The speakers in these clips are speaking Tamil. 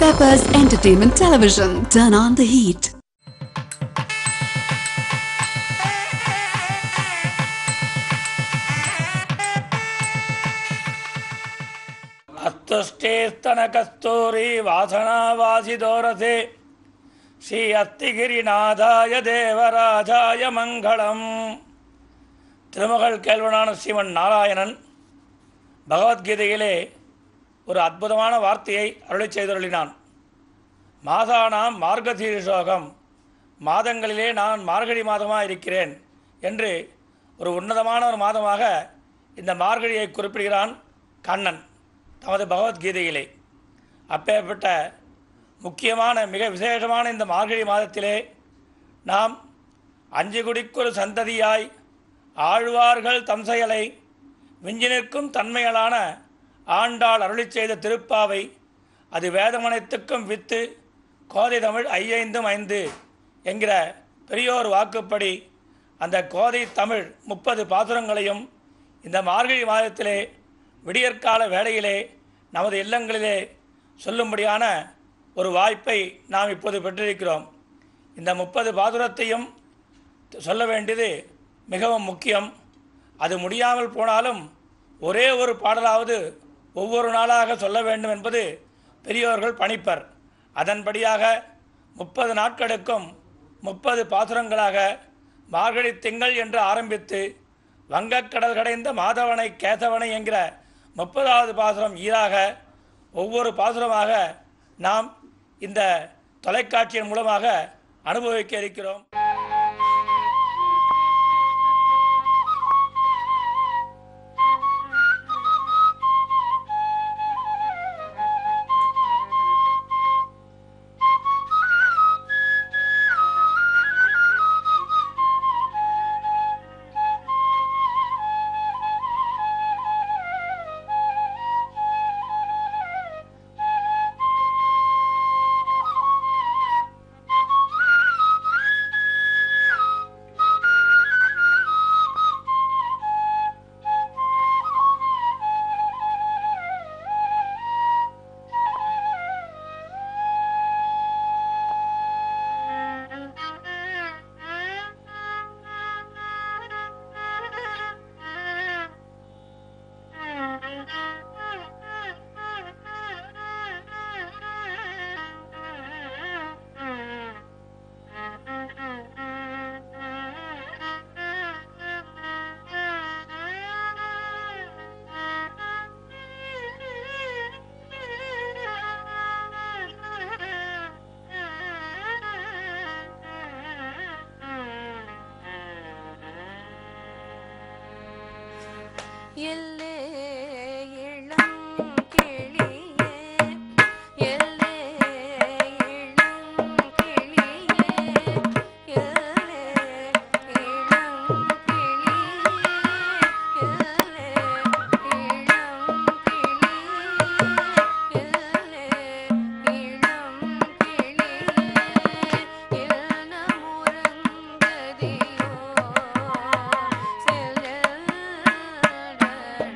Peppers Entertainment Television. Turn on the heat. அத்துஷ்டேஸ்தனகஸ்தூரி வாசனாவாசிதோரசே Sri அத்திகிரிநாதாய தேவராஜாய மங்களம் திருமகள் கேள்வனான ஸ்ரீமன் நாராயணன் பகவத்கீதையிலே ஒரு அற்புதமான வார்த்தையை அருளி செய்தருளினான் மாதானாம் மார்கசீரிஷோகம் மாதங்களிலே நான் மார்கழி மாதமாக இருக்கிறேன் என்று ஒரு உன்னதமான ஒரு மாதமாக இந்த மார்கழியை குறிப்பிடுகிறான் கண்ணன் தமது பகவத்கீதையிலே அப்பேற்பட்ட முக்கியமான மிக விசேஷமான இந்த மார்கழி மாதத்திலே நாம் அஞ்சு குடிக்கொரு சந்ததியாய் ஆழ்வார்கள் தம் செயலை விஞ்சி நிற்கும் தன்மைகளான ஆண்டாள் அருளிச் செய்த திருப்பாவை அது வேதமனைத்துக்கும் வித்து கோதை தமிழ் ஐயைந்தும் ஐந்து என்கிற பெரியோர் வாக்குப்படி அந்த கோதை தமிழ் முப்பது பாசுரங்களையும் இந்த மார்கழி மாதத்திலே விடியற்கால வேளையிலே நமது இல்லங்களிலே சொல்லும்படியான ஒரு வாய்ப்பை நாம் இப்போது பெற்றிருக்கிறோம் இந்த முப்பது பாசுரத்தையும் சொல்ல வேண்டியது மிகவும் முக்கியம் அது முடியாமல் போனாலும் ஒரே ஒரு பாடலாவது ஒவ்வொரு நாளாக சொல்ல வேண்டும் என்பது பெரியோர்கள் பணிப்பர் அதன்படியாக முப்பது நாட்களுக்கும் முப்பது பாசுரங்களாக மார்கழி திங்கள் என்று ஆரம்பித்து வங்கக்கடல் கடைந்த மாதவனை கேசவனை என்கிற முப்பதாவது பாசுரம் ஈராக ஒவ்வொரு பாசுரமாக நாம் இந்த தொலைக்காட்சியின் மூலமாக அனுபவிக்க இருக்கிறோம் எல்லே இளம் கிளியே எல்லே இளம் கிளியே எல்லே இளம் கிளியே எல்லே இளம் கிளியே எல்லே இளம் கிளியே எல்ல முரங்கதியோ செல்ல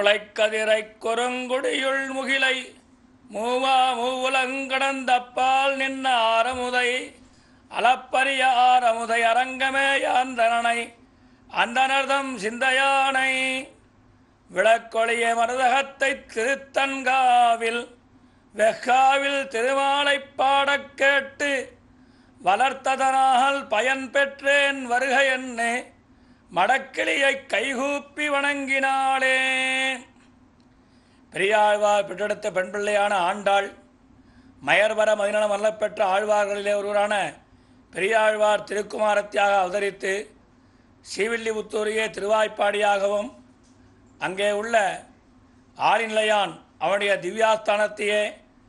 முளைக்கதிரை குறுங்குடியுள் முகிலை மூவா மூவுலங்கடந்தப்பால் நின்ன ஆரமுதை அளப்பரிய ஆரமுதை அரங்கமே யாந்தரனை அந்தனர்தம் சிந்தையானை விளக்கொளிய மருதகத்தை திருத்தன்காவில் வெக்காவில் திருமாலைப் பாடக் கேட்டு வளர்த்ததனால் பயன் பெற்றேன் வருக என்னே மடக்கிளியை கைகூப்பி வணங்கினாளே பெரியாழ்வார் பெற்றெடுத்த பெண் பிள்ளையான ஆண்டாள் மயர்வர மதிநலம் அல்ல பெற்ற ஆழ்வார்களிலே ஒருவரான பெரியாழ்வார் திருக்குமாரத்தியாக அவதரித்து ஸ்ரீவில்லிபுத்தூரையே திருவாய்ப்பாடியாகவும் அங்கே உள்ள ஆரிநிலையான் அவனுடைய திவ்யாஸ்தானத்தையே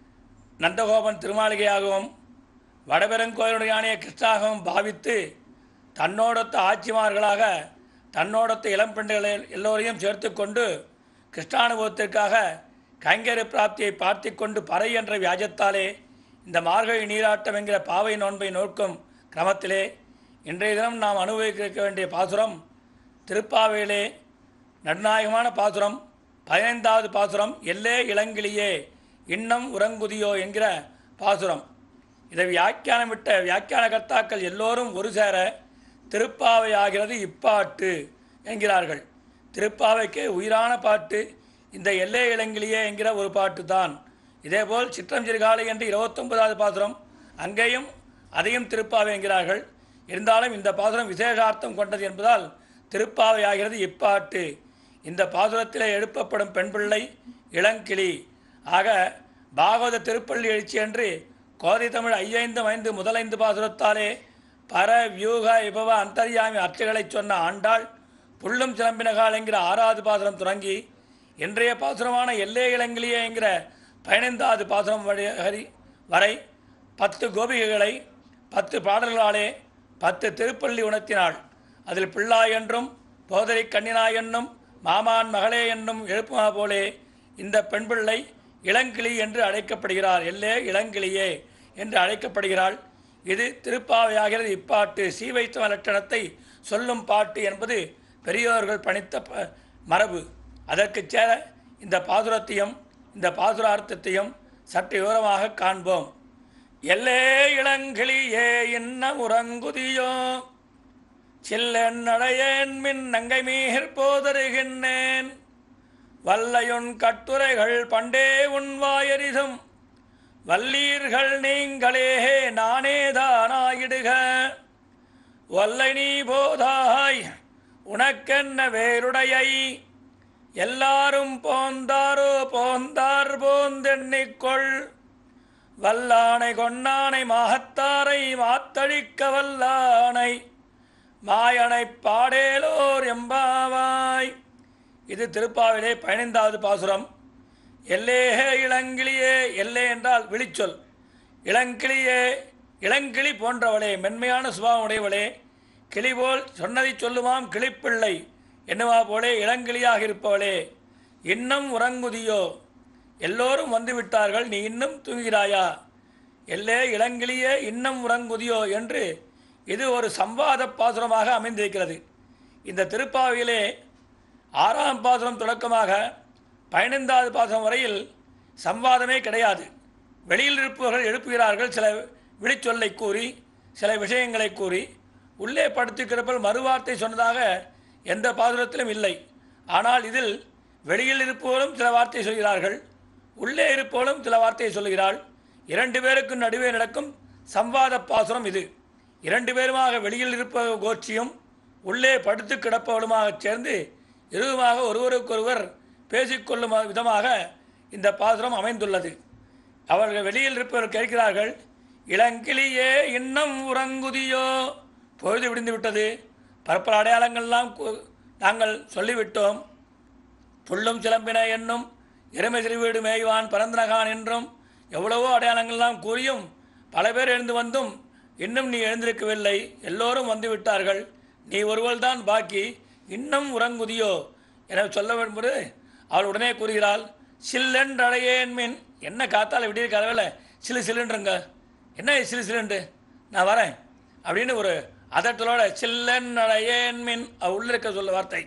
நந்தகோபன் திருமாளிகையாகவும் வடபெருங்கோயிலுடைய யானையை கிருஷ்ணாகவும் பாவித்து தன்னோடொத்த ஆட்சிமார்களாக தன்னோடொத்த இளம்பெண்களை எல்லோரையும் சேர்த்து கொண்டு கிருஷ்ணானுபவத்திற்காக கைங்கரி பிராப்தியை பார்த்து கொண்டு பறை என்ற வியாஜத்தாலே இந்த மார்கழி நீராட்டம் என்கிற பாவை நோன்பை நோக்கும் கிரமத்திலே இன்றைய தினம் நாம் அனுபவிக்க வேண்டிய பாசுரம் திருப்பாவையிலே நடுநாயகமான பாசுரம் பதினைந்தாவது பாசுரம் எல்லே இளங்கிளியே இன்னம் உறங்குதியோ என்கிற பாசுரம் இதை வியாக்கியானமிட்ட வியாக்கியான கர்த்தாக்கள் எல்லோரும் ஒரு சேர திருப்பாவை ஆகிறது இப்பாட்டு என்கிறார்கள் திருப்பாவைக்கு உயிரான பாட்டு இந்த எல்லே இளங்கிலியே என்கிற ஒரு பாட்டு தான் இதேபோல் சிற்றம் சிறுகாலை என்று இருபத்தொன்பதாவது பாசுரம் அங்கேயும் அதையும் திருப்பாவை என்கிறார்கள் இருந்தாலும் இந்த பாசுரம் விசேஷார்த்தம் கொண்டது என்பதால் திருப்பாவை ஆகிறது இப்பாட்டு இந்த பாசுரத்திலே எழுப்பப்படும் பெண் பிள்ளை இளங்கிளி ஆக பாகவத திருப்பள்ளி எழுச்சி என்று கோதை தமிழ் ஐயைந்து ஐந்து முதலைந்து பாசுரத்தாலே பர வியூக விபவ அந்தர்யாமி அர்ச்சைகளைச் சொன்ன ஆண்டாள் புள்ளும் சிலம்பினகால் என்கிற ஆறாவது பாசுரம் தொடங்கி இன்றைய பாசுரமான எல்லே இளங்கிலியே என்கிற பதினைந்தாவது பாசுரம் வழி- ஹரி வரை பத்து கோபிகைகளை பத்து பாடல்களாலே பத்து திருப்பள்ளி உணர்த்தினாள் அதில் பிள்ளாய் என்றும் போதரி கண்ணினாய் என்னும் மாமான் மகளே என்னும் எழுப்புமா போலே இந்த பெண் பிள்ளை இளங்கிளி என்று அழைக்கப்படுகிறார் எல்லே இளங்கிளியே என்று அழைக்கப்படுகிறாள் இது திருப்பாவையாகிறது இப்பாட்டு சீவைத்தவ லட்சணத்தை சொல்லும் பாட்டு என்பது பெரியோர்கள் பணித்த ப- மரபு அதற்குச் சேர இந்த பாசுரத்தையும் இந்த பாசுரார்த்தத்தையும் சற்று விவரமாக காண்போம் எல்லே இளங்கிளியே இன்ன உறங்குதியோ சில்லென் நடையேன் மின் நங்கை மீர் போதருகின்றேன் வல்லையுன் கட்டுரைகள் பண்டே உன் வாயரிதும் வல்லீர்கள் நீங்களே நானேதானாயிடுக வல்லை நீ போதாய் உனக்கென்ன வேருடையை எல்லாரும் போந்தாரோ போந்தார் போந்தெண்ணிக்கொள் வல்லானை கொன்னானை மாகத்தாரை மாத்தழிக்க வல்லானை மாயனை பாடேலோர் எம்பாவாய் இது திருப்பாவிலே பதினைந்தாவது பாசுரம் எல்லேஹே இளங்கிளியே எல்லே என்றால் விழிச்சொல் இளங்கிளியே இளங்கிளி போன்றவளே மென்மையான சுபாவம் உடையவளே கிளி போல் சொன்னதை சொல்லுமாம் கிளிப்பிள்ளை என்னவா போலே இளங்கிளியாக இருப்பவளே இன்னும் உறங்குதியோ எல்லோரும் வந்து விட்டார்கள் நீ இன்னும் தூங்குகிறாயா எல்லே இளங்கிளியே இன்னும் உறங்குதியோ என்று இது ஒரு சம்வாத பாசுரமாக அமைந்திருக்கிறது இந்த திருப்பாவையிலே ஆறாம் பாசுரம் தொடக்கமாக பதினைந்தாவது பாசுரம் வரையில் சம்வாதமே கிடையாது வெளியில் இருப்பவர்கள் எழுப்புகிறார்கள் சில விழிச்சொல்லை கூறி சில விஷயங்களை கூறி உள்ளே படுத்துக்கிறப்பல் மறுவார்த்தை சொன்னதாக எந்த பாசுரத்திலும் இல்லை ஆனால் இதில் வெளியில் இருப்பவரும் சில வார்த்தை சொல்கிறார்கள் உள்ளே இருப்பவளும் சில வார்த்தையை சொல்கிறாள் இரண்டு பேருக்கும் நடுவே நடக்கும் சம்வாத பாசுரம் இது இரண்டு பேருமாக வெளியில் இருப்ப கோஷ்டியும் உள்ளே படுத்து கிடப்பவளுமாக சேர்ந்து இருவமாக ஒருவருக்கொருவர் பேசிக்கொள்ளும் விதமாக இந்த பாசுரம் அமைந்துள்ளது அவர்கள் வெளியில் இருப்பவர் கேட்கிறார்கள் இளங்கிளியே இன்னும் உறங்குதியோ பொழுது விடிந்து விட்டது பரப்பல அடையாளங்கள்லாம் கு- நாங்கள் சொல்லிவிட்டோம் புல்லும் சிலம்பின என்னும் எருமை சிறுவீடு மேய்வான் பரந்தனகான் என்றும் எவ்வளவோ அடையாளங்கள்லாம் கூறியும் பல பேர் எழுந்து வந்தும் இன்னும் நீ எழுந்திருக்கவில்லை எல்லோரும் வந்து விட்டார்கள் நீ ஒருவள் தான் பாக்கி இன்னும் உறங்குதியோ என சொல்ல வரும்போது அவள் உடனே கூறுகிறாள் சில்லென்றடையேன் மின் என்ன காத்தால விடிய கலவையில் சிலு சிலுன்றங்க என்ன இது சிலு சிலுண்டு நான் வரேன் அப்படின்னு ஒரு அதட்டலோட சில்லென்றடையேன் மின் அவ உள்ள இருக்க சொல்ல வார்த்தை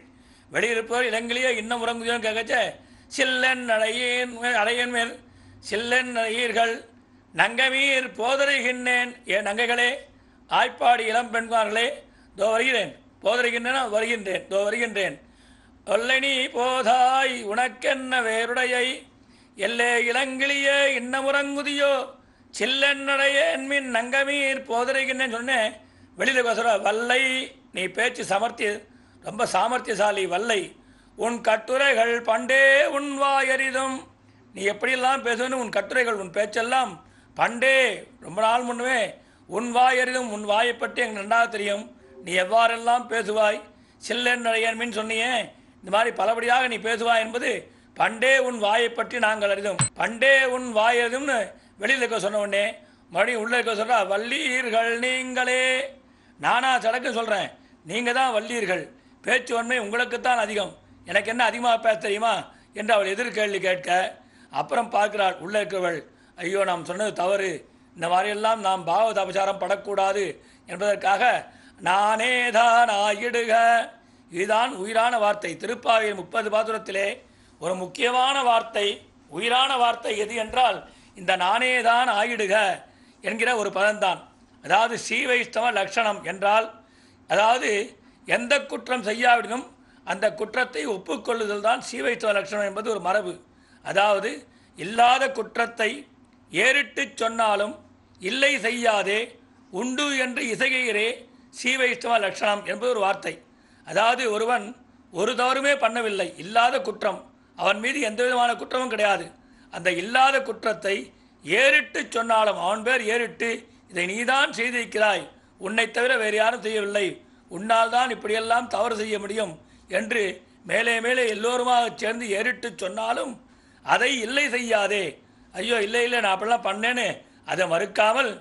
வெளியிருப்பவர் இளங்கிலேயே இன்னும் உறங்குதியோன்னு கேட்கச்ச சில்லன் அடையேன் அடையன் மேல் சில்லன் அடையீர்கள் நங்கமீர் போதருகின்றேன் ஏன் நங்கைகளே ஆய்ப்பாடி இளம் பெண்கார்களே தோ வருகிறேன் போதருகின்றேன் வருகின்றேன் தோ வருகின்றேன் ஒல்லனி போதாய் உனக்கென்ன வேருடையை எல்லே இளங்கிளியே இன்னமுறங்குதியோ சில்லன்னடைய என்மின் நங்கமீர் போதருகின்றேன் சொன்னேன் வெளியில் சொல்ற வல்லை நீ பேச்சு சமர்த்திய ரொம்ப சாமர்த்தியசாலி வல்லை உன் கட்டுரைகள் பண்டே உன் வாயறிதும் நீ எப்படியெல்லாம் பேசுவேன்னு உன் கட்டுரைகள் உன் பேச்செல்லாம் பண்டே ரொம்ப நாள் முன்னவே உன் வாயறிதும் உன் வாயை பற்றி எங்களுக்கு நன்றாக தெரியும் நீ எவ்வாறெல்லாம் பேசுவாய் சில்லன் மின் சொன்னியே இந்த மாதிரி பலபடியாக நீ பேசுவாய் என்பது பண்டே உன் வாயை பற்றி நாங்கள் அறிதோம் பண்டே உன் வாய் அறிதும்னு வெளியில் இருக்க சொன்ன உடனே மறுபடியும் உள்ளே இருக்க சொல்கிறா வல்லீர்கள் நீங்களே நானா சடக்கு சொல்கிறேன் நீங்கள் தான் வல்லீர்கள் பேச்சு வன்மை உங்களுக்குத்தான் அதிகம் எனக்கு என்ன அதிகமாக பேச தெரியுமா என்று அவள் எதிர்கேள்வி கேட்க அப்புறம் பார்க்கிறாள் உள்ளே இருக்கிறவள் ஐயோ நாம் சொன்னது தவறு இந்த மாதிரியெல்லாம் நாம் பாவத அபசாரம் படக்கூடாது என்பதற்காக நானே தான் ஆயிடுக இதுதான் உயிரான வார்த்தை திருப்பாவையில் முப்பது பாசுரத்திலே ஒரு முக்கியமான வார்த்தை உயிரான வார்த்தை எது என்றால் இந்த நானே தான் ஆயிடுக என்கிற ஒரு பதம்தான் அதாவது சீவைஷ்ணவ லட்சணம் என்றால் அதாவது எந்த குற்றம் செய்யாவிடனும் அந்த குற்றத்தை ஒப்புக்கொள்ளுதல் தான் சீவைஷ்ணவ லட்சணம் என்பது ஒரு மரபு அதாவது இல்லாத குற்றத்தை ஏறிட்டுச் சொன்னாலும் இல்லை செய்யாதே உண்டு என்று இசைகிறே சீவைஷ்ணவ லட்சணம் என்பது ஒரு வார்த்தை அதாவது ஒருவன் ஒரு தவறுமே பண்ணவில்லை இல்லாத குற்றம் அவன் மீது எந்த விதமான குற்றமும் கிடையாது அந்த இல்லாத குற்றத்தை ஏறிட்டுச் சொன்னாலும் அவன் பேர் ஏறிட்டு இதை நீதான் செய்திருக்கிறாய் உன்னை தவிர வேறு யாரும் செய்யவில்லை உன்னால் தான் இப்படியெல்லாம் தவறு செய்ய முடியும் என்று மேலே மேலே எல்லோருமாக சேர்ந்து ஏறிட்டுச் சொன்னாலும் அதை இல்லை செய்யாதே ஐயோ இல்லை இல்லை நான் அப்படிலாம் பண்ணேன்னு அதை மறுக்காமல்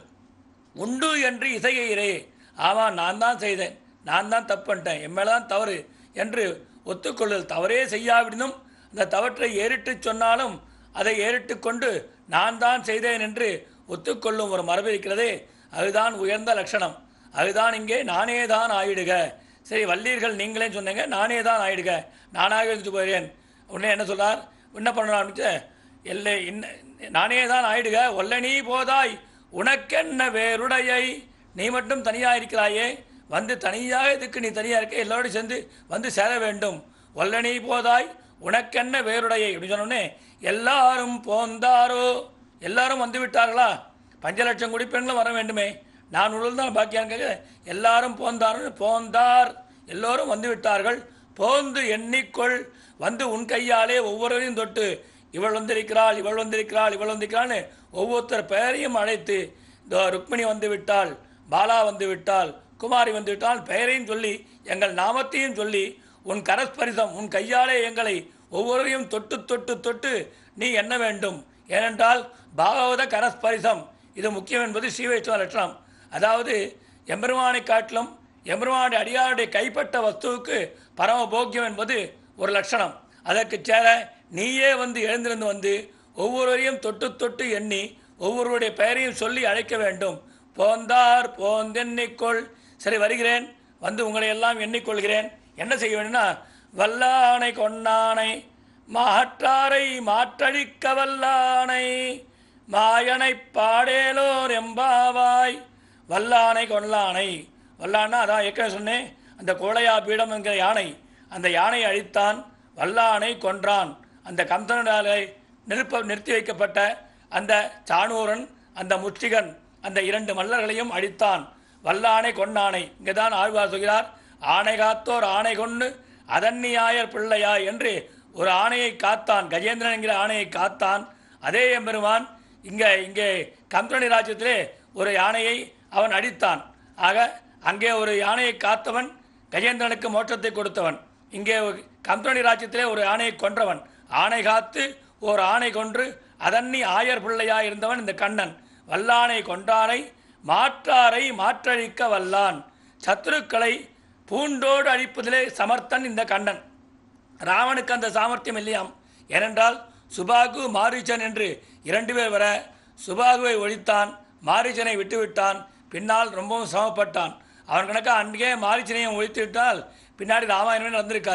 உண்டு என்று இசைகிறே ஆமாம் நான் தான் செய்தேன் நான் தான் தப்பு பண்ணிட்டேன் என் மேலே தான் தவறு என்று ஒத்துக்கொள்ளுதல் தவறே செய்யாவிடனும் அந்த தவற்றை ஏறிட்டு சொன்னாலும் அதை ஏறிட்டு கொண்டு நான் தான் செய்தேன் என்று ஒத்துக்கொள்ளும் ஒரு மரபு இருக்கிறதே அதுதான் உயர்ந்த லட்சணம் அதுதான் இங்கே நானே தான் ஆயிடுக சரி வல்லீர்கள் நீங்களே சொன்னீங்க நானே தான் ஆயிடுக நானாக இருந்துட்டு போகிறேன் உடனே என்ன சொல்றார் என்ன பண்ணலாம் எல்லை இன்ன நானே தான் ஆயிடுக ஒல்ல நீ போதாய் உனக்கென்ன வேறுடையை நீ மட்டும் தனியாக இருக்கிறாயே வந்து தனியாக இதுக்கு நீ தனியாக இருக்க எல்லோரும் சேர்ந்து வந்து சேர வேண்டும் ஒல்ல நீ போதாய் உனக்கென்ன வேறுடையை அப்படின்னு சொன்னோடனே எல்லாரும் போந்தாரோ எல்லாரும் வந்து விட்டார்களா பஞ்ச லட்சம் குடிப்பெண்களும் வர வேண்டுமே நான் உழல்தான் பாக்கியான்னு கேட்க எல்லாரும் போந்தார்கள் போந்தார் எல்லோரும் வந்து விட்டார்கள் போந்து எண்ணிக்கொள் வந்து உன் கையாலே ஒவ்வொருவரையும் தொட்டு இவள் வந்திருக்கிறாள் இவள் வந்திருக்கிறாள் இவள் வந்திருக்கிறாள்னு ஒவ்வொருத்தர் பெயரையும் அழைத்து இதோ ருக்மிணி வந்து விட்டாள் பாலா வந்து விட்டாள் குமாரி வந்து விட்டால் பெயரையும் சொல்லி எங்கள் நாமத்தையும் சொல்லி உன் கரஸ்பரிசம் உன் கையாலே எங்களை ஒவ்வொருவரையும் தொட்டு தொட்டு தொட்டு நீ என்ன வேண்டும் ஏனென்றால் பாகவத கரஸ்பரிசம் இது முக்கியம் என்பது ஸ்ரீவைஷ்ணவ லட்சணம் அதாவது எம்பெருமானை காட்டிலும் எம்பெருமானுடைய அடியாருடைய கைப்பட்ட வஸ்துவுக்கு பரம போக்கியம் என்பது ஒரு லட்சணம் அதற்கு சேர நீயே வந்து எழுந்திருந்து வந்து ஒவ்வொருவரையும் தொட்டு தொட்டு எண்ணி ஒவ்வொருவருடைய பெயரையும் சொல்லி அழைக்க வேண்டும் போந்தார் போந்தெண்ணிக்கொள் சரி வருகிறேன் வந்து உங்களை எல்லாம் எண்ணிக்கொள்கிறேன் என்ன செய்ய வேண்டும்னா வல்லானை கொன்னானை மாற்றாரை மாற்றழிக்க வல்லானை மாயனை பாடேலோர் எம்பாவாய் வல்லானை கொல்லானை வல்லானா அதான் ஏற்கனவே சொன்னேன் அந்த கோழையா பீடம் என்கிற யானை அந்த யானை அழித்தான் வல்லானை கொன்றான் அந்த கம்சனாலை நிறுப்ப நிறுத்தி வைக்கப்பட்ட அந்த சாணூரன் அந்த முற்றிகன் அந்த இரண்டு மல்லர்களையும் அழித்தான் வல்லானை கொன்னானை இங்கே தான் ஆழ்வார் சொல்கிறார் ஆணை காத்தோர் ஆணை கொண்டு அதன்னியாயர் பிள்ளையா என்று ஒரு ஆணையை காத்தான் கஜேந்திரன் என்கிற ஆணையை காத்தான் அதே எம்பெருமான் இங்கே இங்கே கம்பனி ராஜ்யத்திலே ஒரு யானையை அவன் அடித்தான் ஆக அங்கே ஒரு யானையை காத்தவன் கஜேந்திரனுக்கு மோட்சத்தை கொடுத்தவன் இங்கே கம்பனி ராஜ்யத்திலே ஒரு யானையை கொன்றவன் ஆணை காத்து ஓர் ஆணை கொன்று அதன்னி ஆயர் பிள்ளையாய் இருந்தவன் இந்த கண்ணன் வல்லானை கொன்றானை மாற்றாரை மாற்றழிக்க வல்லான் சத்துருக்களை பூண்டோடு அழிப்பதிலே சமர்த்தன் இந்த கண்ணன் ராவனுக்கு அந்த சாமர்த்தியம் இல்லையாம் ஏனென்றால் சுபாகு மாரீச்சன் என்று இரண்டு பேர் வர சுபாகுவை ஒழித்தான் மாரீச்சனை விட்டுவிட்டான் பின்னால் ரொம்பவும் சிரமப்பட்டான் அவன் கணக்காக அன்றைக்கே மாரீச்சனையும் ஒழித்து விட்டால் பின்னாடி ராமாயணமே நடந்திருக்காது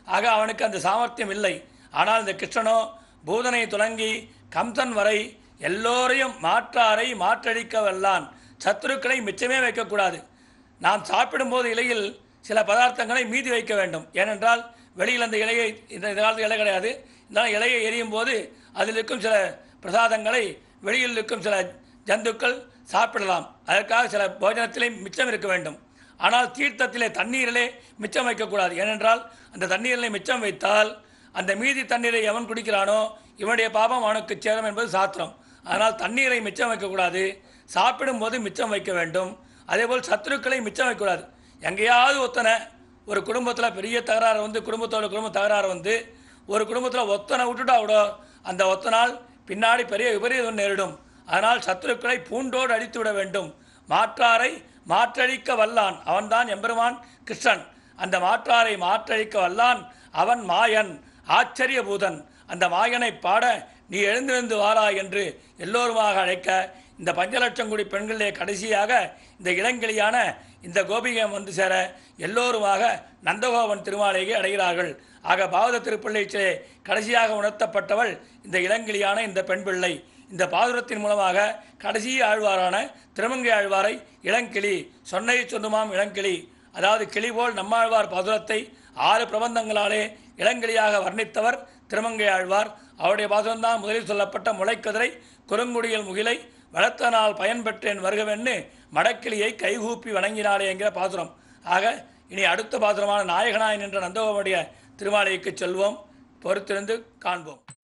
ஆக அவனுக்கு அந்த சாமர்த்தியம் இல்லை ஆனால் இந்த கிருஷ்ணனோ பூதனை துலங்கி கம்சன் வரை எல்லோரையும் மாற்றாரை மாற்றடிக்க வல்லான் சத்துருக்களை மிச்சமே வைக்கக்கூடாது நாம் சாப்பிடும்போது இலையில் சில பதார்த்தங்களை மீதி வைக்க வேண்டும் ஏனென்றால் வெளியில் அந்த இலையை இந்த இந்த காலத்து இலை கிடையாது இருந்தாலும் இலையை எரியும் போது அதில் இருக்கும் சில பிரசாதங்களை வெளியில் இருக்கும் சில ஜந்துக்கள் சாப்பிடலாம் அதற்காக சில போஜனத்திலே மிச்சம் இருக்க வேண்டும் ஆனால் தீர்த்தத்திலே தண்ணீரிலே மிச்சம் வைக்கக்கூடாது ஏனென்றால் அந்த தண்ணீரிலே மிச்சம் வைத்தால் அந்த மீதி தண்ணீரை எவன் குடிக்கிறானோ இவனுடைய பாபம் அவனுக்கு சேரும் என்பது சாத்திரம் அதனால் தண்ணீரை மிச்சம் வைக்கக்கூடாது சாப்பிடும்போது மிச்சம் வைக்க வேண்டும் அதேபோல் சத்துருக்களை மிச்சம் வைக்கக்கூடாது எங்கேயாவது ஒத்தனை ஒரு குடும்பத்தில் பெரிய தகராறு வந்து குடும்பத்தோட குடும்பம் தகராறு வந்து ஒரு குடும்பத்தில் ஒத்தனை விட்டுட்டா விட அந்த ஒத்தனால் பின்னாடி பெரிய விபரீதம் நேரிடும் அதனால் சத்துருக்களை பூண்டோடு அடித்து விட வேண்டும் மாற்றாரை மாற்றழிக்க வல்லான் அவன்தான் எம்பெருமான் கிருஷ்ணன் அந்த மாற்றாரை மாற்றழிக்க வல்லான் அவன் மாயன் ஆச்சரிய பூதன் அந்த மாயனை பாட நீ எழுந்திருந்து வாரா என்று எல்லோருமாக அழைக்க இந்த பஞ்சலட்சம் கோடி பெண்களிலே கடைசியாக இந்த இளங்கிளியான இந்த கோபிகம் வந்து சேர எல்லோருமாக நந்தகோபன் திருமாலையை அடைகிறார்கள் ஆக பாவத திருப்பிள்ளைச்சிலே கடைசியாக உணர்த்தப்பட்டவள் இந்த இளங்கிளியான இந்த பெண் பிள்ளை இந்த பாதுரத்தின் மூலமாக கடைசி ஆழ்வாரான திருமங்கை ஆழ்வாரை இளங்கிளி சொன்னை சொன்னுமாம் இளங்கிளி அதாவது கிளி போல் நம்மாழ்வார் பாதுரத்தை ஆறு பிரபந்தங்களாலே இளங்கிளியாக வர்ணித்தவர் திருமங்கை ஆழ்வார் அவருடைய பாசுரம்தான் முதலில் சொல்லப்பட்ட முளைக்கதிரை குறுங்குடியில் முகிலை வளர்த்தனால் பயன்பெற்றேன் வருகவென்னு மடக்கிளியை கைகூப்பி வணங்கினாளே என்கிற பாசுரம் ஆக இனி அடுத்த பாசுரமான நாயகனாய் நின்ற நந்தகோபனுடைய திருமாலைக்கு செல்வோம் பொறுத்திருந்து காண்போம்